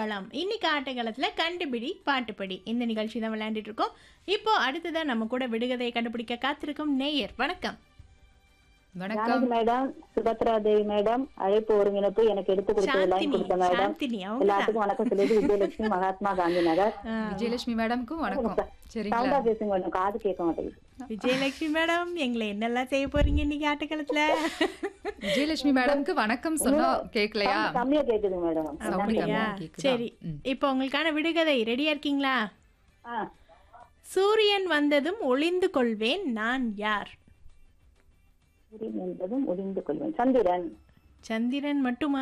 ஆட்டக்களம் இன்னைக்கு ஆட்டக்களத்துல கண்டுபிடி பாட்டுப்படி இந்த நிகழ்ச்சி தான் விளையாண்டுட்டு இருக்கோம் இப்போ அடுத்ததா நம்ம கூட விடுகதையை கண்டுபிடிக்க காத்திருக்கும் நேயர் வணக்கம் வணக்கம் ஜானகி மேடம் சுபத்ரா தேவி மேடம் அழைப்பு ஒருங்கிணைப்பு எனக்கு எடுத்து கொடுத்த லைன் சாந்தினி கொடுத்த மேடம் சாந்தினி அவங்க எல்லாத்துக்கும் வணக்கம் சொல்லிட்டு விஜயலட்சுமி மகாத்மா காந்தி நகர் விஜயலட்சுமி மேடம்க்கும் வணக்கம் சரிங்களா சவுண்டா பேசுங்க மேடம் காது கேட்க மாட்டேங்குது விஜயலட்சுமி மேடம் எங்களை என்னெல்லாம் செய்ய போறீங்க இன்னைக்கு ஆட்டக்களத்துல விஜயலட்சுமி மேடம்க்கு வணக்கம் சொன்னா கேட்கலையா Sound கம்மியா கேக்குது மேடம் சவுண்ட் அப்படியா கம்மியா கேக்குதா சரி ம். இப்போ உங்களுக்கான விடுகதை ரெடியா இருக்கீங்களா ஆ, சூரியன் வந்ததும் ஒளிந்து கொள்வேன் நான் யார் சூரியன் என்பதும் ஒளிந்து கொள்வேன் சந்திரன் சந்திரன் மட்டுமா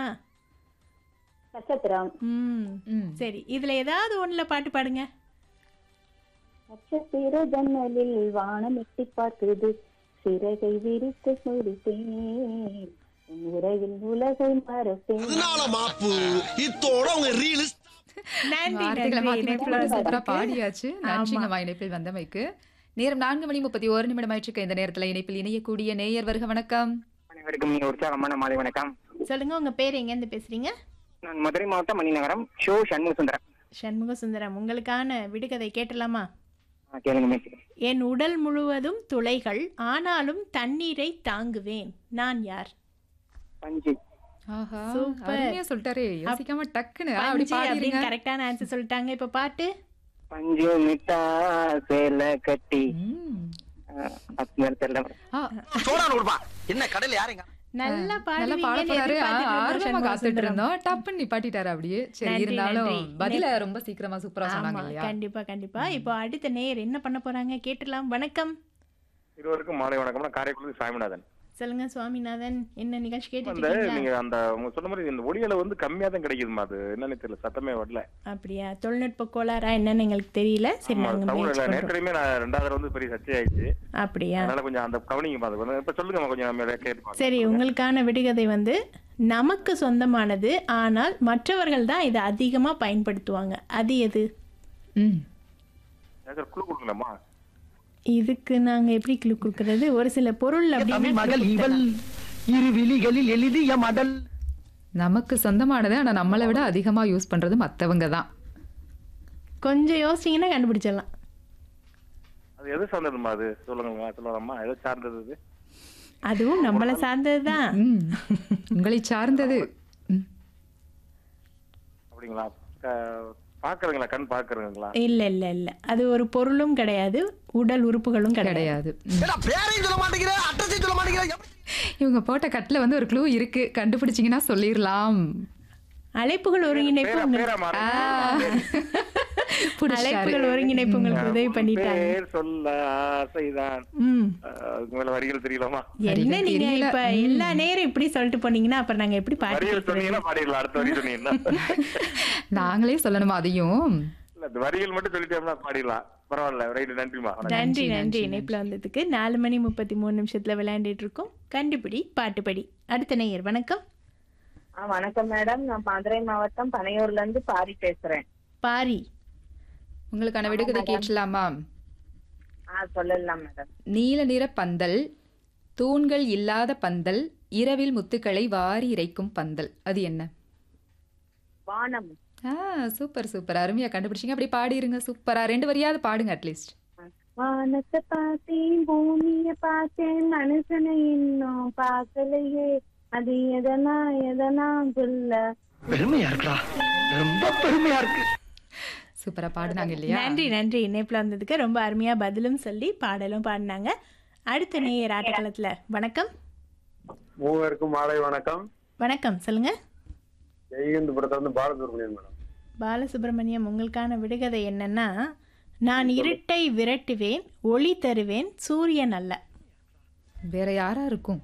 நட்சத்திரம் ம் ம். சரி இதுல ஏதாவது ஒண்ணுல பாட்டு பாடுங்க நட்சத்திர ஜன்னலில் வானம் எட்டி பார்க்குது சிறகை விரித்து முடித்தேன் உன் உறவில் உலகை மறப்பேன் அதனால மாப்பு இத்தோட உங்க ரீல்ஸ் நன்றி வார்த்தைகளை நன்றி மாத்தி மாத்தி இணைப்புல சூப்பரா வந்ததுக்கு. பாடியாச்சு நன்றிங்கம்மா இணைப்பில் வந்தமைக்கு நேரம் நான்கு மணி முப்பத்தி ஒரு நிமிடம் ஆயிடுச்சு இந்த நேரத்துல இணைப்பில் இணையக்கூடிய நேயர் வருக வணக்கம் அனைவருக்கும் மிக உற்சாகமான மாலை வணக்கம் சொல்லுங்க உங்க பேர் எங்க இருந்து பேசுறீங்க நான் மதுரை மாவட்டம் மணிநகரம் ஷோ சண்முக சுந்தரம் சண்முக சுந்தரம் உங்களுக்கான விடுகதை கேட்டலாமா ஆ, கேளுங்க மிஸ் என் உடல் முழுவதும் துளைகள் ஆனாலும் தண்ணீரை தாங்குவேன் நான் யார் பஞ்சு ஆஹா சூப்பர். அருமையா சொல்லிட்டாரே யோசிக்காம டக்குன்னு ஆ, அப்படி பஞ்சு அப்படின்னு பாடிருங்க கரெக்டான ஆன்சர் சொல்லிட்டாங்க இப்ப பாட்டு பஞ்சு மிட்டா சேலை கட்டி ம். ஆ, அது மாதிரி தெரியல ஆ, சோடான கொடுப்பா என்ன கடையில யாருங்க நல்லா நல்லா பாட போறாரு ஆ, ஆர்வமா காத்துட்டு பாடுறீங்க இருந்தோம் டப்புன்னு நிப்பாட்டிட்டாரு அப்படியே சரி நன்றி, இருந்தாலும் நன்றி. பதில ரொம்ப சீக்கிரமா சூப்பரா சொன்னாங்க ஆமா இல்லையா கண்டிப்பா கண்டிப்பா இப்போ அடுத்த நேயர் என்ன பண்ண போறாங்க கேட்டுலாம் வணக்கம் இருவருக்கும் மாலை வணக்கம் நான் காரைக்குடி சாமிநாதன் சொல்லுங்க சுவாமிநாதன் என்ன நிகழ்ச்சி கேட்டுட்டு அந்த இருக்கீங்களா நீங்க அந்த உங்க சொன்ன மாதிரி இந்த ஒளியில வந்து கம்மியா தான் கிடைக்குதுமா அது என்னன்னு தெரியல சத்தமே வரல அப்படியா தொழில்நுட்ப கோளாறா என்னன்னு எங்களுக்கு தெரியல சரி ஆமா, நாங்க sound முயற்சி இல்ல பண்றோம் நேற்றையுமே நான் ரெண்டாவது வந்து பெரிய சர்ச்சை ஆயிடுச்சு அப்படியா அதனால கொஞ்சம் அந்த கவனிங்க பாத்து கொஞ்சம் இப்ப சொல்லுங்க கொஞ்சம் நம்ம கேட்டு பார்க்கலாம். சரி உங்களுக்கான விடுகதை வந்து நமக்கு சொந்தமானது ஆனால் மற்றவர்கள் தான் இதை அதிகமா பயன்படுத்துவாங்க அது எது ம். ஏதாச்சும் குழு கொடுக்கலாமா இதுக்கு நாங்க எப்படி கிளு கொடுக்கறது ஒரு சில பொருள் அப்படின்னு மகள் clue இவள் கொடுத்தலாம். இரு விழிகளில் எழுதிய மடல் நமக்கு சொந்தமானது ஆனா நம்மளை விட அதிகமா யூஸ் பண்றது மத்தவங்க தான் கொஞ்சம் யோசிச்சீங்கன்னா கண்டுபிடிச்சிடலாம் அது எது சார்ந்ததுமா அது சொல்லுங்க சொல்லலாமா எதை சார்ந்தது இது? அதுவும் நம்மளை சார்ந்ததுதான் ம். உங்களை சார்ந்தது ம். அப்படிங்களா க- பாக்குறீங்களா கண் பாக்குறீங்களா இல்ல இல்ல இல்ல அது ஒரு பொருளும் கிடையாது உடல் உறுப்புகளும் கிடையாது கிடையாது ம். ஏடா பேரையும் சொல்ல மாட்டேங்கிற அட்ரஸையும் சொல்ல மாட்டேங்கிற எப்படி? இவங்க போட்ட கட்டுல வந்து ஒரு க்ளூ இருக்கு கண்டுபிடிச்சீங்கன்னா சொல்லிடலாம் அழைப்புகள் ஒருங்கிணைப்பு பேரா உங்களுக்கு- பேரா மாறி பிடிச்சிட்டாரு. அழைப்புகள் ஒருங்கிணைப்பு உங்களுக்கு உதவி பண்ணிட்டாங்க பேர் சொல்ல ஆசைதான் ம் அஹ், அதுக்கு மேல வரிகள் தெரியலாமா என்ன நீங்க தெரியல. இப்ப எல்லா நேரம் இப்படி சொல்லிட்டு போனீங்கன்னா அப்புறம் நாங்க எப்படி பாட்டு வரிகள் கேட்கறது? சொன்னீங்கன்னா பாடிடலாம் அடுத்த வரி சொன்னீங்கன்னா நாங்களே சொல்லணுமா அதையும் இல்ல இந்த வரிகள் மட்டும் சொல்லிட்டோம்னா பாடிடலாம் பரவாயில்ல ரைட்டு நன்றிமா வணக்கம். நன்றி நன்றி இணைப்புல வந்ததுக்கு நாலு மணி முப்பத்தி மூணு நிமிஷத்துல விளையாண்டுட்டு இருக்கோம் கண்டுபிடி பாட்டுப்படி அடுத்த நேயர் வணக்கம் ஆ, வணக்கம் மேடம் நான் மதுரை மாவட்டம் பனையூர்ல இருந்து பாரி பேசுறேன் பாரி உங்களுக்கான விடுகதை கேட்கலாமா ஆ சொல்லலாம் மேடம் நீல நிற பந்தல் தூண்கள் இல்லாத பந்தல் இரவில் முத்துக்களை வாரி இறைக்கும் பந்தல் அது என்ன வானம் ஆ சூப்பர் சூப்பர் அருமையா கண்டுபிடிச்சீங்க அப்படி பாடிருங்க சூப்பரா ரெண்டு வரியாவது பாடுங்க அட்லீஸ்ட் வானத்தை பார்த்தேன் பூமிய பார்த்தேன் மனுஷனை இன்னும் பார்க்கலையே அது எதனா எதனா சொல்ல பெருமையா இருக்குடா ரொம்ப பெருமையா இருக்கு சூப்பரா பாடுனாங்க இல்லையா நன்றி நன்றி இணைப்புல வந்ததுக்கு ரொம்ப அருமையா பதிலும் சொல்லி பாடலும் பாடினாங்க அடுத்த நேயர் ஆட்டக்களத்துல வணக்கம் மூவருக்கும் மாலை வணக்கம் வணக்கம் சொல்லுங்க ஜெயகந்தபுரத்துல இருந்து பாலசுப்ரமணியன் மேடம் பாலசுப்ரமணியம் உங்களுக்கான விடுகதை என்னன்னா நான் இருட்டை விரட்டுவேன் ஒளி தருவேன் சூரியன் அல்ல வேற யாரா இருக்கும்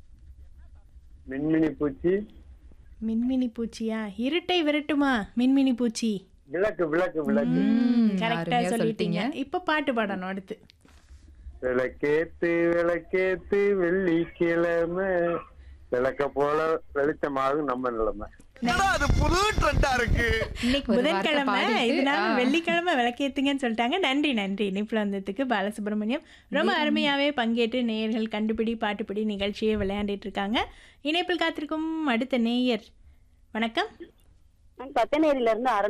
மின்மினி பூச்சி மின்மினி பூச்சியா இருட்டை விரட்டுமா மின்மினி பூச்சி விளக்கு விளக்கு விளக்கு ம், கரெக்டா அருமையா சொல்லிட்டீங்க இப்ப பாட்டு பாடணும் அடுத்து விளக்கேத்து விளக்கேத்து வெள்ளிக்கிழமை விளக்க போல வெளிச்சமாகும் நம்ம நிலைமை என்னடா அது புது ட்ரெண்டா இருக்கு இன்னைக்கு ஒரு வார்த்தை புதன்கிழமை பாடிட்டு, இதனால ஆ. வெள்ளிக்கிழமை விளக்கேத்துங்கன்னு சொல்லிட்டாங்க நன்றி நன்றி இணைப்புல வந்ததுக்கு பாலசுப்ரமணியம் ரொம்ப அருமையாவே பங்கேற்று நேயர்கள் கண்டுபிடி பாட்டுப்பிடி நிகழ்ச்சியை விளையாண்டிட்டு இருக்காங்க இணைப்பில் காத்திருக்கும் அடுத்த நேயர் வணக்கம் சத்தநேரில இருந்து